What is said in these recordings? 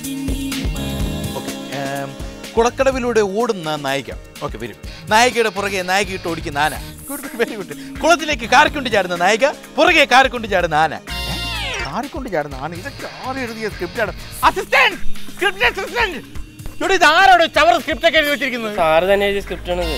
Okay കുളക്കടവിലൂടെ ഓടുന്ന നായിക okay വരും നായികയുടെ പുറകെ നായിക ഇട്ട് ഓടിക്കുന്ന ആന വെരി ഗുഡ് കുളത്തിലേക്ക് കാറിക്കൊണ്ട് ചാടുന്ന നായിക പുറകെ കാറിക്കൊണ്ട് ചാടുന്ന ആന ഏ? കാറിക്കൊണ്ട് ചാടുന്ന ആന ഇതൊക്കെ ആര് എഴുതിയ സ്ക്രിപ്റ്റാണ് അസിസ്റ്റന്റ് സ്ക്രിപ്റ്റ് അസിസ്റ്റന്റ് ഇവിടെ ഇത് ആരോട് ചവർ സ്ക്രിപ്റ്റ് ഒക്കെ എഴുതി വെച്ചിരിക്കുന്നത് സാറ് തന്നെ എഴുതിയ സ്ക്രിപ്റ്റ് ആണിത്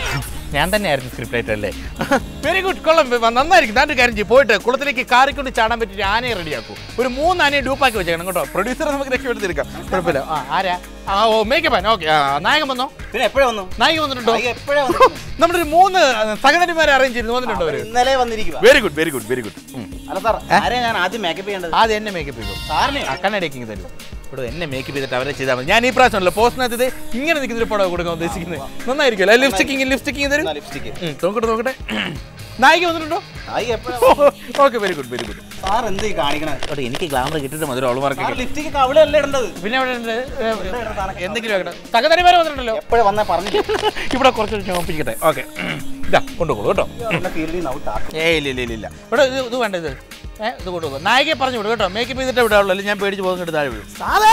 ഞാൻ തന്നെയായിരുന്നു സ്ക്രിപ്റ്റ് റൈറ്റർ അല്ലേ വെരി ഗുഡ് കൊള്ളാം വ- നന്നായിരിക്കും നാട്ട് കാര്യം ചെയ്യും പോയിട്ട് കുളത്തിലേക്ക് കാറിക്കൊണ്ട് ചാടാൻ പറ്റിയ ആനയെ റെഡിയാക്കും ഒരു മൂന്ന് ആനയെ ഡൂപ്പാക്കി വെച്ചേക്കണം കേട്ടോ പ്രൊഡ്യൂസറെ നമുക്ക് രക്ഷപ്പെടുത്തിയെടുക്കാം കുഴപ്പമില്ല ആ ആരാ ആ ഓ മേക്കപ്പ് ഓക്കെ ആ നായകൻ വന്നോ പിന്നെ എപ്പോഴാ വന്നു നായിക വന്നിട്ടുണ്ടോ എപ്പോഴാ വന്നു നമ്മുടെ ഒരു മൂന്ന് സഹനടിമാരെ അറേഞ്ച് ചെയ്ത് വന്നിട്ടുണ്ടോ അവര് ഇന്നലെ വന്നിരിക്കുക very good very good very good അല്ല സാർ ആരെയാ ഞാൻ ആദ്യം മേക്കപ്പ് ചെയ്യേണ്ടത് ആദ്യം എന്നെ മേക്കപ്പ് ചെയ്തു സാറിനെ ആ കണ്ണടേക്കിങ് തരൂ ഇവിടെ എന്നെ മേക്കപ്പ് ചെയ്തിട്ട് അവരെ ചെയ്താൽ മതി ഞാൻ ഈ പ്രാവശ്യമല്ലോ പോസ്റ്റിനകത്ത് ഇത് ഇങ്ങനെ നിൽക്കുന്ന ഒരു പടം കൊടുക്കാൻ ഉദ്ദേശിക്കുന്നത് നന്നായിരിക്കുമല്ലോ ലിപ്സ്റ്റിക്കിങ് ലിപ്സ്റ്റിക്കിങ് തരും ലിപ്സ്റ്റിക്ക് ഉം, നോക്കട്ടെ നോക്കട്ടെ നായിക വന്നിട്ടുണ്ടോ ആയി എപ്പോഴാ okay very good very good sir എന്ത് ഈ കാണിക്കണേ അവിടെ എനിക്ക് ഗ്ലാമർ കിട്ടിയിട്ട് മധുരം അവള് സാർ മാർക്ക് ലിപ്സ്റ്റിക്ക് കവിളല്ല ഇടേണ്ടത് പിന്നെ അവിടെ ഉണ്ട്, ഏ, എന്തെങ്കിലും ആക്കട്ടെ സഹതരിമാരെ വന്നിട്ടുണ്ടല്ലോ എപ്പോഴാ വന്നാ പറഞ്ഞു ഇവിടെ കുറച്ച് ചോപ്പിക്കട്ടെ ഓക്കെ ഇതാ കൊണ്ടുപോകും കേട്ടോ ഫീൽഡിൽ നിന്ന് ഔട്ട് ആക്കും ഏയ് ഇല്ല ഇല്ല ഇല്ല ഇല്ല ഇവിടെ ഇത് ഇത് വേണ്ട ഇത് ഏ ഇത് കൊണ്ടുപോകും നായികയെ പറഞ്ഞു വിടും കേട്ടോ മേക്കപ്പ് ചെയ്തിട്ട് വിടാവുള്ളൂ അല്ലെങ്കിൽ ഞാൻ പേടിച്ച് പോകുന്നിട്ട് താഴെ വീഴും സാറേ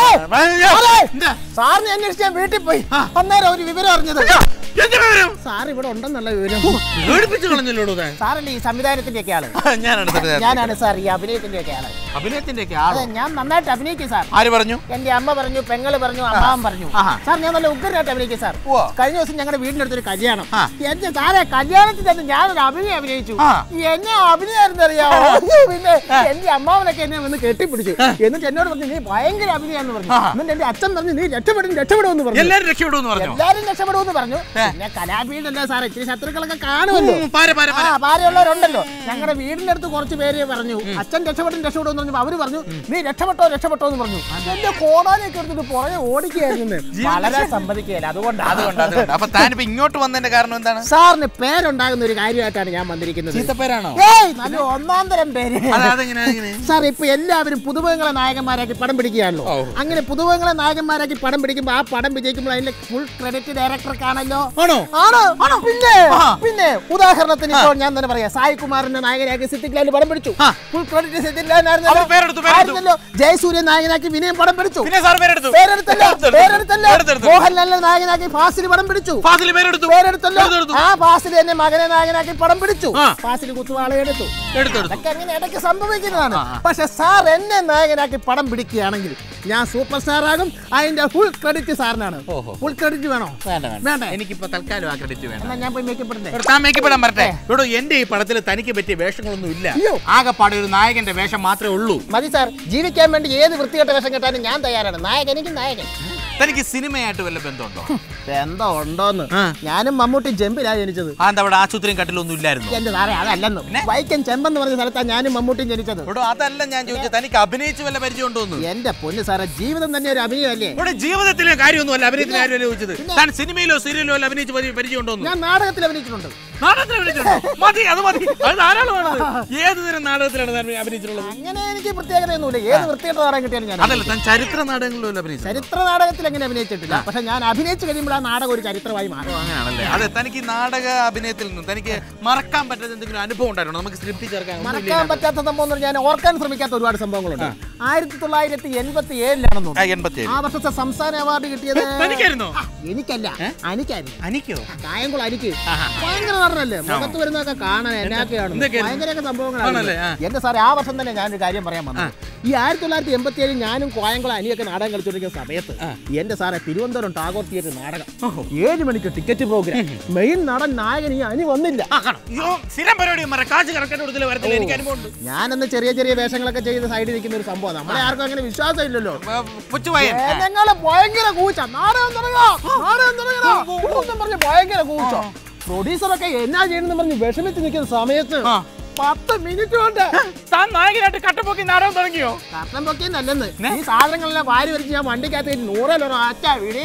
എന്താ? സാറിനെ അന്വേഷിച്ച് ഞാൻ വീട്ടിൽ പോയി അന്നേരം ഒരു വിവരം അറിഞ്ഞത് എന്ത് വിവരം? സാർ ഇവിടെ ഉണ്ടെന്നുള്ള വിവരം പേടിപ്പിച്ച് കളഞ്ഞല്ലോടോ താൻ സാറല്ലേ ഈ സംവിധാനത്തിന്റെ ഒക്കെ ആള് ഞാനാണ് സംവിധായകൻ. ഞാനാണ് സാർ ഈ അഭിനയത്തിന്റെ ഒക്കെ ആള് അഭിനയത്തിന്റെ ഒക്കെ അതെ ആളോ ഞാൻ നന്നായിട്ട് അഭിനയിക്കും സാർ ആര് പറഞ്ഞു എന്റെ അമ്മ പറഞ്ഞു പെങ്ങള് പറഞ്ഞു അമ്മാവൻ പറഞ്ഞു ആഹാ. സാർ ഞാൻ നല്ല ഉഗ്രനായിട്ട് അഭിനയിക്കും സാർ ഉവ്വ. കഴിഞ്ഞ ദിവസം ഞങ്ങളുടെ വീടിന്റെ അടുത്തൊരു കല്യാണം ആ. എന്റെ സാറേ കല്യാണത്തിൽ തന്നെ ഞാനൊരു അഭിനയം അഭിനയിച്ചു ആ. എന്നെ അഭിനയായിരുന്നു അറിയാമോ പിന്നെ എന്റെ അമ്മാവനൊക്കെ എന്നെ വന്ന് കെട്ടിപ്പിടിച്ചു എന്നിട്ട് എന്നോട് പറഞ്ഞു നീ ഭയങ്കര അഭിനയാന്ന് പറഞ്ഞു ആഹാ. എന്നിട്ട് എന്റെ അച്ഛൻ പറഞ്ഞു നീ രക്ഷപ്പെടും രക്ഷപ്പെടുമെന്ന് പറഞ്ഞു എല്ലാരും രക്ഷപ്പെടുമെന്ന് പറഞ്ഞു എല്ലാരും രക്ഷപ്പെടുമെന്ന് പറഞ്ഞു പിന്നെ കലാപീഠല്ലേ സാറേ ഇച്ചിരി ശത്രുക്കളൊക്കെ കാണുമല്ലോ ഉം, പാര പാര പാര ആ ഭാര്യയുള്ളവരുണ്ടല്ലോ ഞങ്ങളുടെ വീടിന്റെ അടുത്ത് കുറച്ച് പേര് പറഞ്ഞു അച്ഛൻ രക്ഷപ്പെടും രക്ഷപ്പെടും എന്ന് പറഞ്ഞു അവര് പറഞ്ഞു നീ രക്ഷപ്പെട്ടോ രക്ഷപ്പെട്ടോ എന്ന് പറഞ്ഞു എന്റെ കോടാനൊക്കെ എടുത്തിട്ട് പുറകെ ഓടിക്കുകയായിരുന്നു വളരെ സമ്മതിക്കുകയില്ല അതുകൊണ്ടാണ് അതുകൊണ്ട് അതുകൊണ്ട് അപ്പൊ താനിപ്പോ ഇങ്ങോട്ട് വന്നതിന്റെ കാരണം എന്താണ് സാറിന് പേരുണ്ടാകുന്ന ഒരു കാര്യമായിട്ടാണ് ഞാൻ വന്നിരിക്കുന്നത് ചീത്തപ്പേരാണോ ഏയ് നല്ല ഒന്നാം തരം പേര് അത് അതെങ്ങനെ അതെങ്ങനെ സാർ ഇപ്പൊ എല്ലാവരും പുതുമുഖങ്ങളെ നായകന്മാരാക്കി പടം പിടിക്കുകയാണല്ലോ ഓ. അങ്ങനെ പുതുമുഖങ്ങളെ നായകന്മാരാക്കി പടം പിടിക്കുമ്പോൾ ആ പടം വിജയിക്കുമ്പോൾ അതിന്റെ ഫുൾ ക്രെഡിറ്റ് ഡയറക്ടർക്കാണല്ലോ ആണോ ആണ് പിന്നെ ആ. പിന്നെ ഉദാഹരണത്തിന് ഇപ്പോൾ ഞാൻ തന്നെ പറയാം സായി കുമാറിന്റെ നായകനാക്കി സിദ്ദിഖ് ലാൽ പടം പിടിച്ചു ആ. ഫുൾ ക്രെഡിറ്റ് സിദ്ദിഖ് ലാലിനായിരുന്നല്ലോ. അവർ പേരെടുത്തു, പേരെടുത്തു. ആയിരുന്നല്ലോ ജയസൂര്യ നായകനാക്കി വിനയം പടം പിടിച്ചു പിന്നെ സാർ പേരെടുത്തു പേരെടുത്തല്ലോ എടുത്തെടുത്തു. പേരെടുത്തല്ലോ എടുത്തെടുത്തു. മോഹൻലാലിനെ നായകനാക്കി ഫാസിൽ പടം പിടിച്ചു ഫാസിൽ പേരെടുത്തു പേരെടുത്തല്ലോ എടുത്തെടുത്തു. ആ ഫാസിൽ എന്നെ മകനെ നായകനാക്കി പടം പിടിച്ചു ആ. ഫാസിൽ കുത്തുവാള എടുത്തു എടുത്തെടുത്തു അതൊക്കെ അങ്ങനെ ഇടയ്ക്ക് സംഭവിക്കുന്നതാണ് പക്ഷെ സാർ എന്നെ നായകനാക്കി പടം പിടിക്കുകയാണെങ്കിൽ ഞാൻ സൂപ്പർ സ്റ്റാർ ആകും അതിന്റെ ഫുൾ ക്രെഡിറ്റ് സാറിനാണ് ഓഹോ. ഫുൾ ക്രെഡിറ്റ് വേണോ വേണ്ട വേണ്ട വേണ്ടേ? എനിക്കിപ്പോ തൽക്കാലം ആ ക്രെഡിറ്റ് വേണം എന്നാ ഞാൻ പോയി മേക്കപ്പ് ഇടണ്ടേ ഇവിടെ താൻ മേക്കപ്പ് ഇടാൻ വരട്ടെ ഇവിടെ എന്റെ ഈ പടത്തിൽ തനിക്ക് പറ്റിയ വേഷങ്ങളൊന്നും ഇല്ല അയ്യോ. ആകെപ്പാടെ ഒരു നായകന്റെ വേഷം മാത്രമേ ഉള്ളൂ മതി സാർ ജീവിക്കാൻ വേണ്ടി ഏത് വൃത്തികെട്ട വേഷം കെട്ടാനും ഞാൻ തയ്യാറാണ് നായകൻ എനിക്ക് നായകൻ തനിക്ക് സിനിമയായിട്ട് വല്ല ബന്ധമുണ്ടോ എന്തോ ഉണ്ടോന്ന് ആ. ഞാനും മമ്മൂട്ടി ജമ്പിലാ ജനിച്ചത് ആ എന്താ അവിടെ ആശുപത്രിയും കട്ടിലൊന്നും ഇല്ലായിരുന്നു എന്റെ സാറേ അതല്ലെന്ന് വൈക്കം ചെമ്പെന്ന് പറഞ്ഞ സ്ഥലത്താണ് ഞാനും മമ്മൂട്ടിയും ജനിച്ചത് ഇവിടെ അതല്ല ഞാൻ ചോദിച്ചത് തനിക്ക് അഭിനയിച്ച് വല്ല പരിചയം ഉണ്ടോന്ന് എന്റെ പൊന്ന് സാറേ ജീവിതം തന്നെ ഒരു അഭിനയമല്ലേ ഇവിടെ ജീവിതത്തിലെ കാര്യമൊന്നും അല്ല അഭിനയത്തിന് കാര്യമല്ല ചോദിച്ചത് താൻ സിനിമയിലോ സീരിയലോ അല്ല അഭിനയിച്ച് പരി- പരിചയം ഉണ്ടോന്ന് ഞാൻ നാടകത്തിൽ അഭിനയിച്ചിട്ടുണ്ട് നാടകത്തിൽ അഭിനയിച്ചിട്ടുണ്ടോ മതി അത് മതി അത് ധാരാളമാണ് ഏത് തരം നാടകത്തിലാണ് താൻ അഭിനയിച്ചിട്ടുള്ളത് അങ്ങനെ എനിക്ക് പ്രത്യേകതയൊന്നുമില്ല ഏത് വൃത്തികെട്ട നാടകം കിട്ടിയാലും ഞാൻ അതല്ല താൻ ചരിത്ര നാടകങ്ങളിലും അഭിനയിച്ചു ചരിത്ര നാടകത്തിൽ അങ്ങനെ അഭിനയിച്ചിട്ടില്ല പക്ഷെ ഞാൻ അഭിനയിച്ചു കഴിയുമ്പോൾ ആ നാടകം ഒരു ചരിത്രമായി മാറും അങ്ങനെയാണല്ലേ അതെ തനിക്ക് ഈ നാടക അഭിനയത്തിൽ നിന്നും തനിക്ക് മറക്കാൻ പറ്റാത്ത എന്തെങ്കിലും അനുഭവം ഉണ്ടായിരുന്നു നമുക്ക് സ്ക്രിപ്റ്റ് ചേർക്കാൻ ഒന്നും മറക്കാൻ ഇല്ലേ? പറ്റാത്ത സംഭവം എന്ന് പറഞ്ഞാൽ ഞാൻ ഓർക്കാൻ ശ്രമിക്കാത്ത ഒരുപാട് സംഭവങ്ങളുണ്ട് ആയിരത്തി തൊള്ളായിരത്തി എൺപത്തി ഏഴിലാണെന്ന് ആ, എൺപത്തിയേഴ്. ആ വർഷത്തെ സംസ്ഥാന അവാർഡ് കിട്ടിയത് തനിക്കായിരുന്നോ ആ, എനിക്കല്ല അനിക്കായിരുന്നു അനിക്കോ കായംകുളം അനിക്ക് ഭയങ്കര നടനല്ലേ മുഖത്ത് വരുന്നതൊക്കെ കാണാൻ എന്നൊക്കെയാണ് എന്തൊക്കെയായിരുന്നു? ഭയങ്കരൊക്കെ ആണല്ലേ? സംഭവങ്ങളാണ് ആ. എന്റെ സാറേ ആ വർഷം തന്നെ ഞാനൊരു കാര്യം പറയാൻ വന്നു ഈ ആയിരത്തി തൊള്ളായിരത്തി എൺപത്തി ഏഴിൽ ഞാനും കോയംകുളം അനിയൊക്കെ നാടകം കളിച്ചുകൊണ്ടിരിക്കുന്ന സമയത്ത് എന്റെ സാറേ തിരുവനന്തപുരം ടാഗോർ തിയേറ്റർ നാടകം ഏഴ് മണിക്ക് ടിക്കറ്റ് പ്രോഗ്രാം മെയിൻ നടൻ നായകൻ ഈ അനി വന്നില്ല ആ കാണാം അയ്യോ സ്ഥിരം പരിപാടി മറ കാശ് കറക്കാൻ കൊടുത്തില്ല വരത്തില്ല എനിക്ക് അനുഭവം ഉണ്ട് ഞാനന്ന് ചെറിയ ചെറിയ വേഷങ്ങളൊക്കെ ചെയ്ത് സൈഡിൽ നിൽക്കുന്ന ഒരു സംഭവം നമ്മളെ ആർക്കും അങ്ങനെ വിശ്വാസം ഇല്ലല്ലോ കൊച്ചുവായൻ ജനങ്ങള് ഭയങ്കര കൂച്ച നാടകം തുടങ്ങാ നാടകം തുടങ്ങാ കൂട്ടം പറഞ്ഞ് ഭയങ്കര കൂച്ച പ്രൊഡ്യൂസറൊക്കെ എന്നാ ചെയ്യണമെന്ന് പറഞ്ഞ് വിഷമിച്ച് നിൽക്കുന്ന സമയത്ത് പത്ത് മിനിറ്റ് കൊണ്ട് താൻ നായകനായിട്ട് കട്ടപ്പൊക്കി നാടകം തുടങ്ങിയോ കർണം പൊക്കിയെന്നല്ലെന്ന് ഈ സാധനങ്ങളെല്ലാം വാരി വരച്ച് ഞാൻ വണ്ടിക്കകത്ത് നൂറിലൊരു അച്ഛ വീടിയില്ല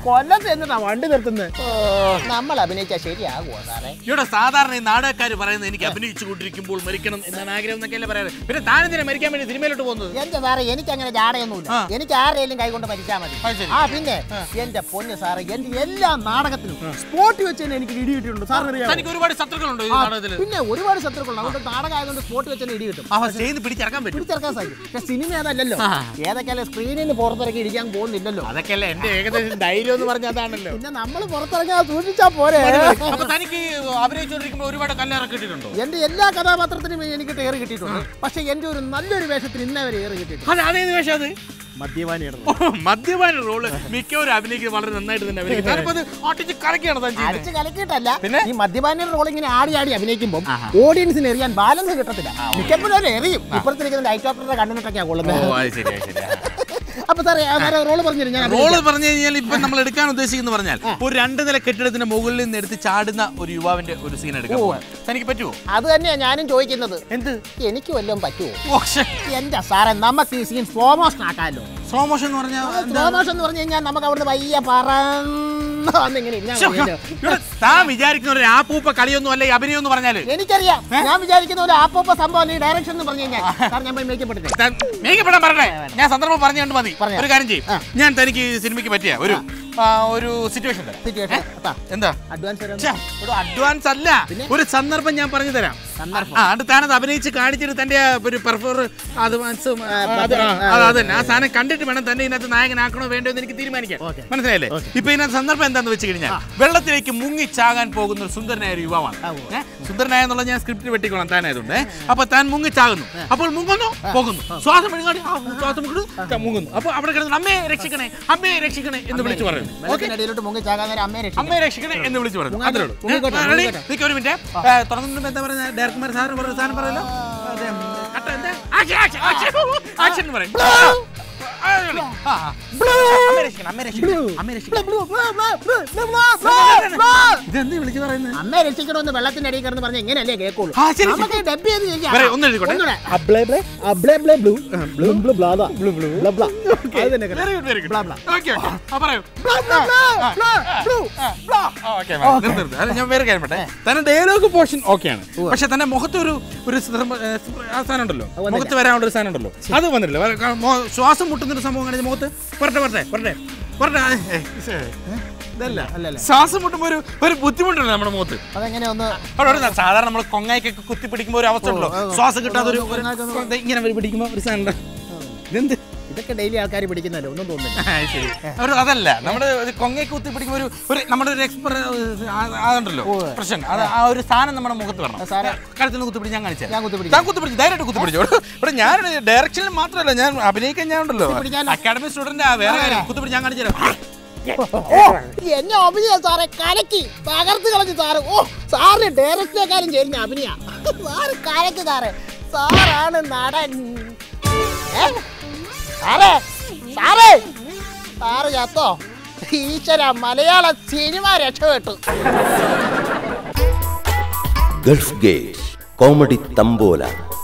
കൊല്ലത്ത് എന്നിട്ടാ വണ്ടി നിർത്തുന്നത് നമ്മൾ അഭിനയിച്ചാൽ ശരിയാകുമോ സാറേ ഇവിടെ സാധാരണ ഈ നാടകക്കാർ പറയുന്നത് എനിക്ക് അഭിനയിച്ചു കൊണ്ടിരിക്കുമ്പോൾ മരിക്കണം എന്നാണ് ആഗ്രഹം എന്നൊക്കെയല്ലേ പറയാറ് പിന്നെ താനെന്തിനാ മരിക്കാൻ വേണ്ടി സിനിമയിലോട്ട് പോകുന്നത് എന്റെ സാറേ എനിക്ക് അങ്ങനെ ജാടയൊന്നുമില്ല ആ. എനിക്ക് ആരെയും കൈകൊണ്ട് മരിച്ചാൽ മതി അത് ശരി. ആ പിന്നെ എന്റെ പൊന്ന് സാറേ എന്റെ എല്ലാ നാടകത്തിനും സ്പോട്ട് വെച്ച് തന്നെ എനിക്ക് ഇടി കിട്ടിയിട്ടുണ്ട് സാറിന് അറിയാമോ തനിക്ക് ഒരുപാട് ശത്രുക്കളുണ്ടോ ഈ ആ, നാടകത്തിൽ പിന്നെ ഒരുപാട് ശത്രുക്കളുണ്ട് അതുകൊണ്ട് നാടകം ആയതുകൊണ്ട് സ്പോട്ട് വെച്ച് തന്നെ ഇടി കിട്ടും അവ ചെയ്ത് പിടിച്ചിറക്കാൻ പറ്റും പിടിച്ചെടുക്കാൻ സാധിക്കും പക്ഷെ സിനിമ അതല്ലല്ലോ ആ. ഏതൊക്കെയല്ലേ സ്ക്രീനിൽ നിന്ന് പുറത്തിറക്കി ഇരിക്കാൻ പോകുന്നില്ലല്ലോ അതൊക്കെയല്ലേ എന്റെ ഏകദേശം ധൈര്യം എന്ന് പറഞ്ഞ അതാണല്ലോ പിന്നെ നമ്മൾ പുറത്തിറങ്ങാൻ സൂക്ഷിച്ചാ പോരെ അപ്പൊ തനിക്ക് അഭിനയിച്ചുകൊണ്ടിരിക്കുമ്പോൾ ഒരുപാട് കല്യാണം കിട്ടിയിട്ടുണ്ടോ എന്റെ എല്ലാ കഥാപാത്രത്തിനും എനിക്ക് ഏറ് കിട്ടിയിട്ടുണ്ട് പക്ഷെ എന്റെ ഒരു നല്ലൊരു വേഷത്തിന് ഇന്നേ വരെ ഏറ് കിട്ടിയിട്ടുണ്ട് അത് അതേത് വേഷം അത് മദ്യപാനിയുടെ ഓ, മദ്യപാന റോള് മിക്കവരും അഭിനയിക്കുന്നത് വളരെ നന്നായിട്ട് തന്നെ അഭിനയിക്കും ഞാനിപ്പോ അത് ഒട്ടിച്ച് കലക്കിയാണ് താൻ ചെയ്യുന്നത് അടിച്ച് കലക്കിയിട്ടല്ല പിന്നെ? ഈ മദ്യപാനിയുടെ റോൾ ഇങ്ങനെ ആടി ആടി അഭിനയിക്കുമ്പോൾ ഓഡിയൻസിന് എറിയാൻ ബാലൻസ് കിട്ടത്തില്ല മിക്കപ്പോഴും അവർ എറിയും ഇപ്പുറത്തിരിക്കുന്ന ലൈറ്റ് ഓപ്പറേറ്ററെ കണ്ണിനിട്ടൊക്കെയാ ഓ കൊള്ളുന്നത് അത് ശരി അത് ശരി അപ്പൊ സാറേ സാറേ റോള് പറഞ്ഞു ഞാൻ റോള് പറഞ്ഞു കഴിഞ്ഞാൽ ഇപ്പൊ നമ്മൾ എടുക്കാൻ ഉദ്ദേശിക്കുന്ന പറഞ്ഞാൽ ഒരു രണ്ട് നില കെട്ടിടത്തിന്റെ മുകളിൽ നിന്ന് എടുത്ത് ചാടുന്ന ഒരു യുവാവിന്റെ ഒരു സീൻ എടുക്കാൻ പോവാ തനിക്ക് പറ്റുമോ അത് തന്നെയാ ഞാനും ചോദിക്കുന്നത് എന്ത് എനിക്ക് വല്ലതും പറ്റുമോ ഓ, ശ്ശെ. എന്റെ സാറേ നമുക്ക് ഈ സീൻ സ്ലോ മോഷൻ ആക്കാമല്ലോ സ്ലോ മോഷൻ എന്ന് പറഞ്ഞാൽ സ്ലോ മോഷൻ എന്ന് പറഞ്ഞു കഴിഞ്ഞാൽ നമുക്ക് അവിടുന്ന് വയ്യ പറന്ന് വന്ന് ഇങ്ങനെ ഇരുന്നാ മതിയല്ലോ. ഇവിടെ താൻ വിചാരിക്കുന്ന ഒരു ആപ്പൂപ്പ കളിയൊന്നും അല്ല ഈ അഭിനയം എന്ന് പറഞ്ഞാല് എനിക്കറിയാം ഞാൻ വിചാരിക്കുന്ന ഒരു ആപ്പോപ്പ സംഭവം ഈ ഡയറക്ഷൻ എന്ന് പറഞ്ഞു കഴിഞ്ഞാൽ സാർ ഞാൻ പോയി മേക്കപ്പെട്ടിട്ട് താൻ മേക്കപ്പെടാൻ പറഞ്ഞേ ഞാൻ സന്ദർഭം പറഞ്ഞുകൊണ്ട് മതി പറഞ്ഞോ. ഒരു കാര്യം ചെയ്യും ആ. ഞാൻ തനിക്ക് ഈ സിനിമയ്ക്ക് പറ്റിയ ഒരു ആ, ഒരു സിറ്റുവേഷൻ തരാം സിറ്റുവേഷൻ എന്താ അഡ്വാൻസ് തരാം ഛെ, ഒരു അഡ്വാൻസ് അല്ല പിന്നെ? ഒരു സന്ദർഭം ഞാൻ പറഞ്ഞു തരാം സന്ദർഭം. ആ അത് താനത് അഭിനയിച്ച് കാണിച്ചിട്ട് തന്റെ ആ ഒരു പെർഫോർ അഡ്വാൻസ് ആ, ആ, അത് തന്നെ ആ സാധനം കണ്ടിട്ട് വേണം തന്നെ ഇതിനകത്ത് നായകനാക്കണോ വേണ്ടോ എന്ന് എനിക്ക് തീരുമാനിക്കാം ഓക്കേ. മനസ്സിലായില്ലേ ഇപ്പൊ ഇതിനകത്ത് സന്ദർഭം എന്താന്ന് വെച്ച് കഴിഞ്ഞാൽ വെള്ളത്തിലേക്ക് മുങ്ങി ചാകാൻ പോകുന്ന ഒരു സുന്ദരനായ ഒരു യുവാവാണ് ആ, ഉവ്വ്. ഏ? സുന്ദരനായ എന്നുള്ള ഞാൻ സ്ക്രിപ്റ്റ് വെട്ടിക്കോളാം താനായതുകൊണ്ട് അപ്പൊ താൻ മുങ്ങി ചാകുന്നു അപ്പോൾ മുങ്ങുന്നു പോകുന്നു ശ്വാസം എടുക്കാണ്ട് ആ, ശ്വാസം വിടുന്നു മുങ്ങുന്നു അപ്പൊ അവിടെ കിടന്നു അമ്മയെ രക്ഷിക്കണേ അമ്മയെ രക്ഷിക്കണേ എന്ന് വിളിച്ചു പറയുന്നു ഓക്കെ വെള്ളത്തിനടിയിലോട്ട് മുങ്ങി ചാകാൻ നേരം അമ്മയെ രക്ഷിക്കും അമ്മയെ രക്ഷിക്കണേ എന്ന് വിളിച്ചു പറഞ്ഞു മുങ്ങാട്ടെ, അത്രേ ഉള്ളൂ മുങ്ങിക്കോട്ടെ, ഏ, ready? മുങ്ങിക്കോട്ടെ. നിക്ക് ഒരു മിനിറ്റ് തുടങ്ങുന്നതിന് എന്താ പറയുന്നത് ഡയറക്ടർമാർ സാധനം പറയുന്ന സാധനം പറയല്ലോ അതെ, ഉം, കട്ട് എന്താ ആക്ഷൻ ആക്ഷൻ ആക്ഷൻ ആക്ഷൻ എന്ന് പറയും ആ, ready. ആ, ആ. അമ്മയെ രക്ഷിക്കണം അമ്മയെ രക്ഷിക്കണം അമ്മയെ രക്ഷിക്കണം ഇതെന്ത് വിളിച്ചു പറയുന്നത് അമ്മയെ രക്ഷിക്കണമെന്ന് വെള്ളത്തിന്റെ അടിയിൽ കിടന്ന് പറഞ്ഞ എങ്ങനെയല്ലേ കേൾക്കുള്ളൂ ആ, ശരി, ശരി. നമുക്ക് ഡബ് ചെയ്ത് ചെയ്യാം. പറയ്, ഒന്ന് എഴുതിക്കോട്ടെ. ഒന്നൂടെ. അബ്ലേ ബ്ലേ, അബ്ലേ ബ്ലേ ബ്ലൂ. ബ്ലൂ ബ്ലൂ ബ്ലാ ബ്ലൂ ബ്ലൂ ബ്ലാ ബ്ലാ. അത് തന്നെ കേട്ടോ. വെരി ഗുഡ് വെരി ഗുഡ് ബ്ലാ, ബ്ലാ. ഓക്കെ ഓക്കെ ആ പറയൂ ബ്ലാ, ബ്ലാ, ബ്ലാ, ബ്ലാ, ബ്ലൂ. ആ, ഓക്കേ, മാം. നിർത്ത്, നിർത്ത്. അത് ഞാൻ വേറെ കാര്യം പറയട്ടെ തന്നെ ഡയലോഗ് പോർഷൻ ഓക്കെയാണ് പക്ഷെ തന്നെ മുഖത്ത് ഒരു ഒരു സ്ത്ര- ഏ, സ്പ്ര- ആ സാധനം ഉണ്ടല്ലോ വന്നില്ല. മുഖത്ത് വരാനുള്ള ഒരു സാധനം ഉണ്ടല്ലോ അത് വന്നിട്ടില്ല വര- കാ- മോ- ശ്വാസം മുട്ടുന്ന ഒരു സംഭവം കാണിച്ച മുഖത്ത് പറട്ടെ പറട്ടെ പറട്ടെ പറട്ടെ ആ, ഏ, ശ്ശേ. ഇതല്ല അല്ലല്ല. ശ്വാസം മുട്ടുമ്പോ ഒരു ഒരു ബുദ്ധിമുട്ടുണ്ട് നമ്മുടെ മുഖത്ത് അതെങ്ങനെ ഒന്ന് അവിടെ ഒരു സാധാരണ നമ്മൾ കൊങ്ങായിക്കൊക്കെ കുത്തി പിടിക്കുമ്പോൾ ഒരു അവസ്ഥ ഉണ്ടല്ലോ ഓ, അത് ശ്വാസം കിട്ടാത്ത ഒരു ഒരു- കൊങ്ങായിക്കൊന്ന് ദേ ഇങ്ങനെ ഒരു പിടിക്കുമ്പോൾ ഒരു സാധനം ഉണ്ട്. ഇതെന്ത് ഇതൊക്കെ ഡെയിലി ആൾക്കാർ പിടിക്കുന്നല്ലോ ഒന്നും തോന്നുന്നില്ല ആ, ശരി ഒരു അതല്ല നമ്മുടെ ഒരു കൊങ്ങയെ കുത്തി പിടിക്കുമ്പോൾ ഒരു ഒരു നമ്മുടെ ഒരു എക്സ്പ്ര അതുണ്ടല്ലോ ഉവ്വ്. പ്രശ്നം അത് ആ ഒരു സാധനം നമ്മുടെ മുഖത്ത് വരണം ആ, സാറേ. കഴുത്തിൽ നിന്ന് കുത്തി പിടിച്ച് ഞാൻ കാണിച്ചു ഞാൻ കുത്തി പിടിക്കാം. ഞാൻ കുത്തി പിടിച്ചു ധൈര്യമായിട്ട് കുത്തി പിടിച്ചു ഇവിടെ ഞാൻ ഡയറക്ഷനിൽ മാത്രമല്ല ഞാൻ അഭിനയിക്കാൻ ഞാൻ ഉണ്ടല്ലോ പിടിക്കാനോ? അക്കാഡമി സ്റ്റുഡന്റ് വേറെ കാര്യം കുത്തി പിടിച്ച് ഞാൻ കാണിച്ചു തരാം ഓ എന്നെ അഭിനയ സാറെ കലക്കി തകർത്ത് കളഞ്ഞു സാറ് ഓ സാറിന് ഡയറക്ടറെക്കാരും ചേരുന്ന അഭിനയ സാറ് കലക്കി സാറേ സാറാണ് നടൻ ഏ? സാറേ സാറേ സാറ് ചത്തോ ഈശ്വര മലയാള സിനിമ രക്ഷപ്പെട്ടു ഗൾഫ് ഗേറ്റ് കോമഡി തമ്പോല